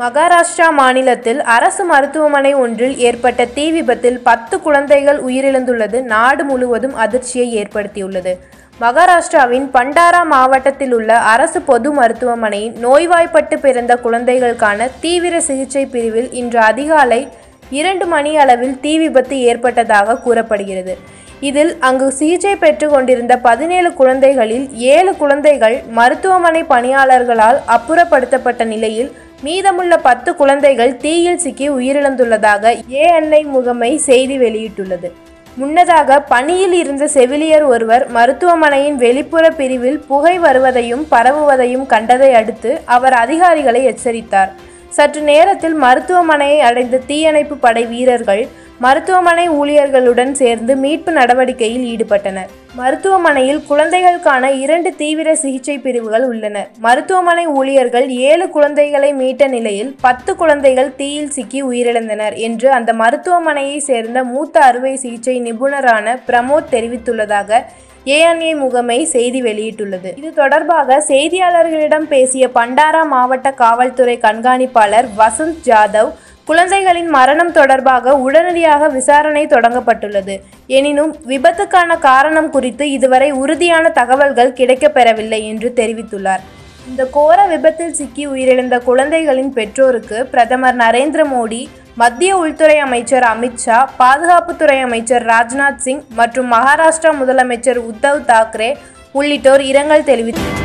மகாராஷ்டிரா மாநிலத்தில் அரசு மருத்துவமனை ஒன்றில் ஏற்பட்ட தீ விபத்தில் பத்து குழந்தைகள் உயிரிழந்துள்ளது நாடு முழுவதும் அதிர்ச்சியை ஏற்படுத்தியுள்ளது மகாராஷ்டிராவின் பண்டாரா மாவட்டத்தில் உள்ள அரசு பொது மருத்துவமனையின் நோய்வாய்ப்பட்டு பிறந்த குழந்தைகளுக்கான தீவிர சிகிச்சை பிரிவில் இன்று அதிகாலை இரண்டு மணி அளவில் தீ விபத்து ஏற்பட்டதாக கூறப்படுகிறது இதில் அங்கு சிகிச்சை பெற்று கொண்டிருந்த பதினேழு குழந்தைகளில் ஏழு குழந்தைகள் மருத்துவமனை பணியாளர்களால் அப்புறப்படுத்தப்பட்ட நிலையில் மீதமுள்ள பத்து குழந்தைகள் தீயில் சிக்கி உயிரிழந்துள்ளதாக ஏஎன்ஐ முகமை செய்தி வெளியிட்டுள்ளது முன்னதாக பணியில் இருந்த செவிலியர் ஒருவர் மருத்துவமனையின் வெளிப்புற பிரிவில் புகை வருவதையும் பரவுவதையும் கண்டதை அடுத்து அவர் அதிகாரிகளை எச்சரித்தார் சற்று நேரத்தில் மருத்துவமனையை அடைந்த தீயணைப்பு படை வீரர்கள் மருத்துவமனை ஊழியர்களுடன் சேர்ந்து மீட்பு நடவடிக்கையில் ஈடுபட்டனர் மருத்துவமனையில் குழந்தைகளுக்கான இரண்டு தீவிர சிகிச்சை பிரிவுகள் உள்ளன மருத்துவமனை ஊழியர்கள் ஏழு குழந்தைகளை மீட்ட நிலையில் பத்து குழந்தைகள் தீயில் சிக்கி உயிரிழந்தனர் என்று அந்த மருத்துவமனையை சேர்ந்த மூத்த அறுவை சிகிச்சை நிபுணரான பிரமோத் தெரிவித்துள்ளதாக ஏஎன்ஏ முகமை செய்தி வெளியிட்டுள்ளது இது தொடர்பாக செய்தியாளர்களிடம் பேசிய பண்டாரா மாவட்ட காவல்துறை கண்காணிப்பாளர் வசந்த் ஜாதவ் குழந்தைகளின் மரணம் தொடர்பாக உடனடியாக விசாரணை தொடங்கப்பட்டுள்ளது எனினும் விபத்துக்கான காரணம் குறித்து இதுவரை உறுதியான தகவல்கள் கிடைக்கப்பெறவில்லை என்று தெரிவித்துள்ளார் இந்த கோர விபத்தில் சிக்கி உயிரிழந்த குழந்தைகளின் பெற்றோருக்கு பிரதமர் நரேந்திர மோடி மத்திய உள்துறை அமைச்சர் அமித்ஷா பாதுகாப்புத்துறை அமைச்சர் ராஜ்நாத் சிங் மற்றும் மகாராஷ்டிரா முதலமைச்சர் உத்தவ் தாக்கரே உள்ளிட்டோர் இரங்கல் தெரிவித்தனர்